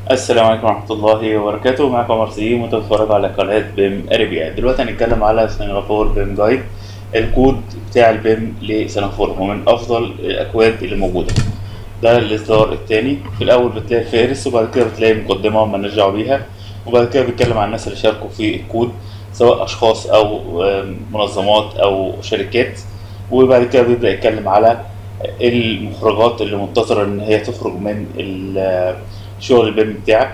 السلام عليكم ورحمة الله وبركاته معكم عمر سليم وانت بتتفرج على قناة بيم اريبيا دلوقتي هنتكلم على سنغافور بيم جايد الكود بتاع البيم لسنغافورة هو من أفضل الأكواد اللي موجودة ده الإصدار التاني في الأول بتلاقي الفهرس وبعد كده بتلاقي مقدمة مالناش دعوة بيها وبعد كده بيتكلم عن الناس اللي شاركوا في الكود سواء أشخاص أو آم، منظمات أو شركات وبعد كده بيبدأ يتكلم على المخرجات اللي منتظرة إن هي تخرج من ال- شغل البيم بتاعك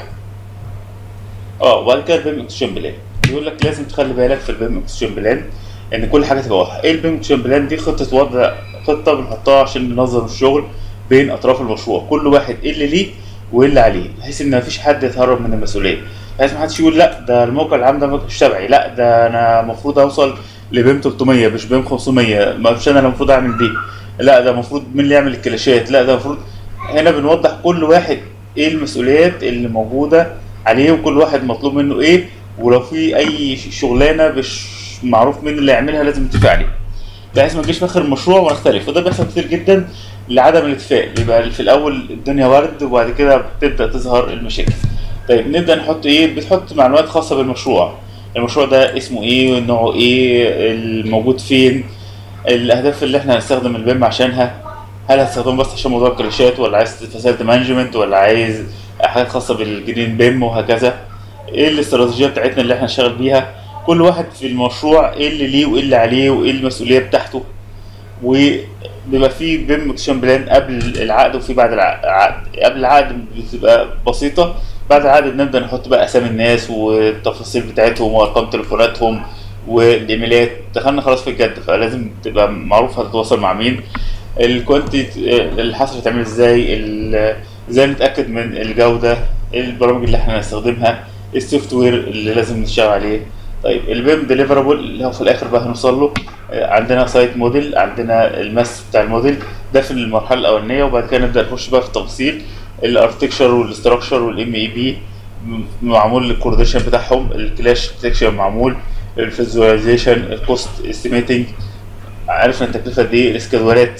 اه وبعد كده البيم اكسشن بلان بيقول لك لازم تخلي بالك في البيم اكسشن بلان ان كل حاجه تبقى واضحه ايه البيم اكسشن بلان دي خطه وضع خطه بنحطها عشان ننظم الشغل بين اطراف المشروع كل واحد ايه اللي ليه وايه اللي عليه بحيث ان مفيش حد يتهرب من المسؤوليه بحيث ما حدش يقول لا ده الموقع العام ده مش تبعي لا ده انا المفروض اوصل لبيم 300 مش بيم 500 ما مش انا اللي المفروض اعمل دي لا ده المفروض مين اللي يعمل الكلاشات لا ده المفروض هنا بنوضح كل واحد ايه المسؤوليات اللي موجوده عليه وكل واحد مطلوب منه ايه ولو في اي شغلانه مش معروف مين اللي يعملها لازم نتفق عليه بحيث ما نجيش في اخر المشروع ونختلف وده بيحصل كتير جدا لعدم الاتفاق يبقى في الاول الدنيا ورد وبعد كده بتبدا تظهر المشاكل طيب نبدا نحط ايه بتحط معلومات خاصه بالمشروع المشروع ده اسمه ايه نوعه ايه الموجود فين الاهداف اللي احنا هنستخدم البيم عشانها هل هتستخدمه بس عشان موضوع الكراشات ولا عايز فاسيلتي مانجمنت ولا عايز حاجات خاصه بالجرين بيم وهكذا ايه الاستراتيجيه بتاعتنا اللي احنا نشتغل بيها كل واحد في المشروع ايه اللي ليه وايه اللي عليه وايه المسؤوليه بتاعته وبيبقى في بيم اكشن بلان قبل العقد وفي بعد العقد قبل العقد بتبقى بسيطه بعد العقد بنبدا نحط بقى اسامي الناس والتفاصيل بتاعتهم وارقام تليفوناتهم والايميلات دخلنا خلاص في الجد فلازم تبقى معروف هتتواصل مع مين الكوانتي الحصر هتعمل ازاي ال- ازاي نتاكد من الجوده ايه البرامج اللي احنا هنستخدمها ايه السوفت وير اللي لازم نشتغل عليه طيب البيم ديليفرابل اللي هو في الاخر بقى هنوصل له آه، عندنا سايت موديل عندنا الماس بتاع الموديل ده في المرحله الاولانيه وبعد كده نبدا نخش بقى في التفاصيل الاركتكشر والاستراكشر والام اي بي معمول الكورديشن بتاعهم الكلاش ديتكشن معمول الفيزواليزيشن الكوست استيميتنج عرفنا التكلفه قد ايه الاسكادولات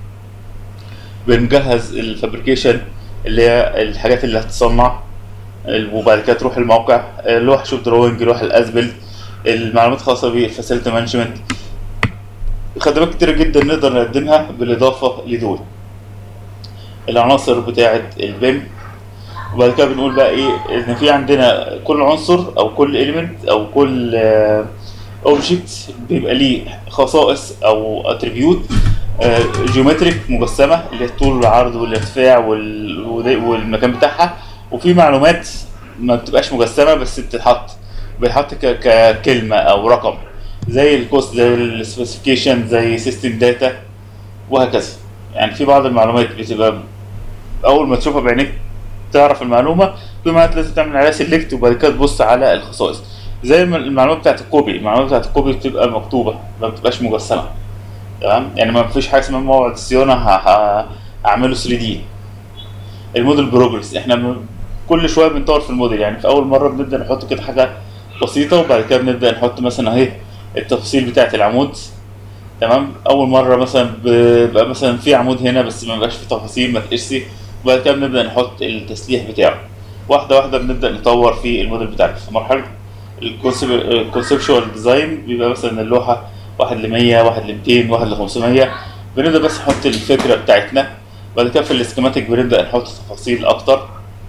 بنجهز الفابريكيشن اللي هي الحاجات اللي هتتصنع وبعد كده تروح الموقع لوح شوف دروينج لوح الاسبل المعلومات الخاصه بالفاسيلتي مانجمنت خدمات كتيرة جدا نقدر نقدمها بالاضافه لدول العناصر بتاعه البيم وبعد كده بنقول بقى ايه ان في عندنا كل عنصر او كل اليمنت او كل اوبجكت بيبقى ليه خصائص او اتريبيوت جيومتريك مجسمه اللي هي الطول والعرض والارتفاع وال- وده- والمكان بتاعها وفي معلومات ما بتبقاش مجسمه بس بتتحط بتتحط ك- ككلمه او رقم زي الكوست زي السبيسيفيكيشن زي سيستم داتا وهكذا يعني في بعض المعلومات بتبقى اول ما تشوفها بعينيك تعرف المعلومه في معلومات لازم تعمل عليها سيلكت وبعد كده تبص على الخصائص زي ما المعلومات بتاعت الكوبي المعلومات بتاعت الكوبي بتبقى مكتوبه ما بتبقاش مجسمه تمام يعني ما فيش حاجه اسمها موعد الصيانه ه- ه- هعمله 3 دي الموديل بروجرس احنا م- كل شويه بنطور في الموديل يعني في اول مره بنبدا نحط كده حاجه بسيطه وبعد كده بنبدا نحط مثلا اهي التفاصيل بتاعه العمود تمام اول مره مثلا بيبقى مثلا في عمود هنا بس ما بقاش في تفاصيل ما تقسي وبعد كده بنبدا نحط التسليح بتاعه واحده واحده بنبدا نطور في الموديل بتاعنا في مرحله الكونسبشوال ديزاين بيبقى مثلا اللوحه واحد ل 100 واحد ل 200 واحد ل 500 بنبدا بس نحط الفكره بتاعتنا بعد كده في الاسكيماتيك بنبدا نحط تفاصيل اكتر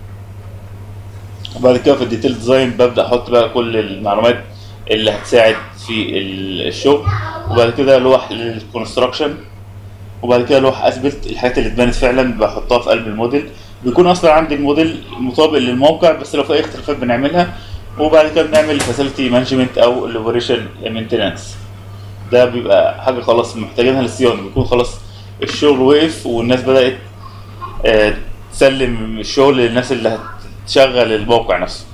وبعد كده في الديتيل ديزاين ببدا احط بقى كل المعلومات اللي هتساعد في ال- الشغل وبعد كده لوح للكونستراكشن وبعد كده لوح اثبت الحاجات اللي اتبنت فعلا بحطها في قلب الموديل بيكون اصلا عندي الموديل مطابق للموقع بس لو في اي اختلافات بنعملها وبعد كده بنعمل فاسيلتي مانجمنت او الاوبريشن مينتنانس ده بيبقى حاجه خلاص محتاجينها للصيانه بيكون خلاص الشغل وقف والناس بدات آه، تسلم الشغل للناس اللي هتشغل الموقع نفسه